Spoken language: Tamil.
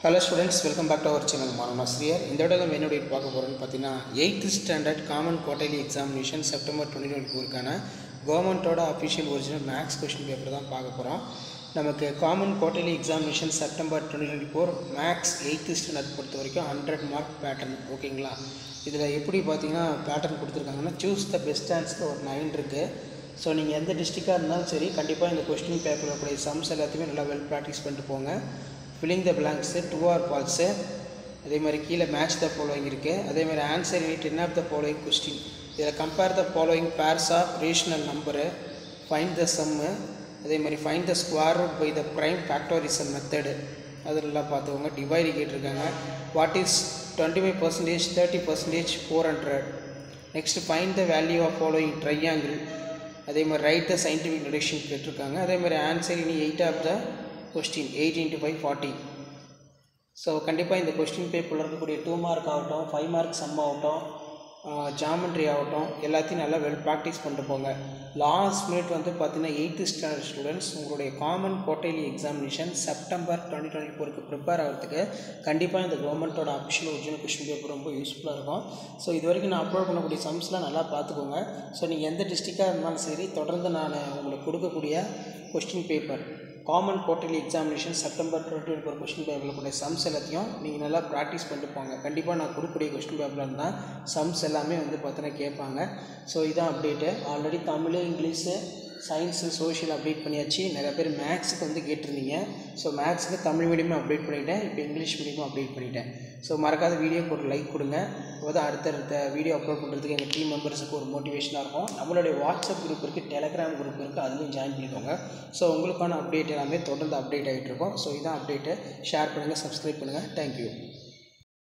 hello students welcome back to our channel மாணவன் ஆசிரியர் இந்த விட நம்ம என்னுடைய பார்க்க போகிறோம்னு பார்த்தீங்கன்னா eighth standard common quarterly examination September twenty twenty ஃபோருக்கான கவர்மெண்ட்டோட official original maths question paper தான் பார்க்க போகிறோம் நமக்கு common quarterly examination September twenty twenty four maths eighth standard பொறுத்த வரைக்கும் ஹண்ட்ரட் மார்க் பேட்டர்ன் ஓகேங்களா இதில் எப்படி பார்த்தீங்கன்னா பேட்டர்ன் கொடுத்துருக்காங்கன்னா சூஸ் த பெஸ்ட் ஆன்சர் ஒரு நைன் இருக்குது ஸோ நீங்கள் எந்த டிஸ்ட்ரிக்டாக இருந்தாலும் சரி கண்டிப்பாக இந்த கொஸ்டின் பேப்பரில் கூடிய சம்ஸ் எல்லாத்தையுமே நல்லா வெல் ப்ராக்டிஸ் பண்ணிட்டு போங்க filling the blanks true or false அதே மாதிரி கீழே மேட்ச் த ஃபாலோயிங் இருக்குது அதே மாதிரி ஆன்சர் இட் என்ன ஆஃப் த ஃபாலோயிங் கொஸ்டின் இதில் compare the following pairs of rational number find the sum அதே மாதிரி find the square root by the prime factorisation method அதெல்லாம் பார்த்துக்கோங்க டிவைடு கேட்டிருக்காங்க what is twenty five percentage thirty percentage four hundred next find the value of following triangle அதே மாதிரி ரைட் த சயின்டிஃபிக் நொடேஷன் கேட்டிருக்காங்க அதே மாதிரி ஆன்சர் இனி eight of the question eight into five forty so கண்டிப்பாக இந்த கொஸ்டின் பேப்பரில் இருக்கக்கூடிய டூ மார்க் ஆகட்டும் ஃபைவ் மார்க் சம் ஆகட்டும் ஜாமெண்ட்ரி ஆகட்டும் எல்லாத்தையும் நல்லா வெல் ப்ராக்டிஸ் பண்ணிட்டு போங்க லாஸ்ட் மினிட் வந்து பார்த்தீங்கன்னா எயித்து ஸ்டாண்டர்ட் ஸ்டூடெண்ட்ஸ் உங்களுடைய common quarterly examination September twenty twenty ஃபோருக்கு ப்ரிப்பேர் ஆகிறதுக்கு கண்டிப்பாக இந்த கவர்மெண்ட்டோட அஃபிஷியல் ஒரிஜினல் கொஸ்டின் பேப்பர் ரொம்ப யூஸ்ஃபுல்லாக இருக்கும் ஸோ இது வரைக்கும் நான் அப்லோட் பண்ணக்கூடிய சம்ஸ்லாம் நல்லா பார்த்துக்கோங்க ஸோ நீங்கள் எந்த டிஸ்ட்ரிக்டாக இருந்தாலும் சரி தொடர்ந்து நான் உங்களுக்கு கொடுக்கக்கூடிய question paper common quarterly examination September twenty twenty four question பேப்பரில் கூடிய சம்ஸ் எல்லாத்தையும் நீங்கள் நல்லா ப்ராக்டிஸ் பண்ணிட்டு போங்க கண்டிப்பாக நான் கொடுக்கக்கூடிய கொஸ்டின் பேப்பரில் இருந்தால் சம்ஸ் எல்லாமே வந்து பார்த்தீங்கன்னா கேட்பாங்க ஸோ இதான் update already Tamil English science social update பண்ணியாச்சு நிறைய பேர் மேக்ஸுக்கு வந்து கேட்டிருந்தீங்க ஸோ மேக்ஸுக்கு தமிழ் மீடியமும் அப்டேட் பண்ணிட்டேன் இப்போ இங்கிலீஷ் மீடியமும் அப்டேட் பண்ணிட்டேன் ஸோ மறக்காத வீடியோக்கு ஒரு லைக் கொடுங்க அப்போ தான் அடுத்தடுத்த வீடியோ அப்லோட் பண்ணுறதுக்கு எங்கள் டீம் மெம்பர்ஸுக்கு ஒரு மோட்டிவேஷனாக இருக்கும் நம்மளுடைய வாட்ஸ்அப் குரூப் இருக்குது டெலகிராம் குரூப் இருக்குது அதுலேயும் ஜாயின் பண்ணிக்கோங்க ஸோ உங்களுக்கான அப்டேட் எல்லாமே தொடர்ந்து அப்டேட் ஆகிட்டு இருக்கும் ஸோ இதான் அப்டேட்டு ஷேர் பண்ணுங்கள் சப்ஸ்கிரைப் பண்ணுங்கள் தேங்க்யூ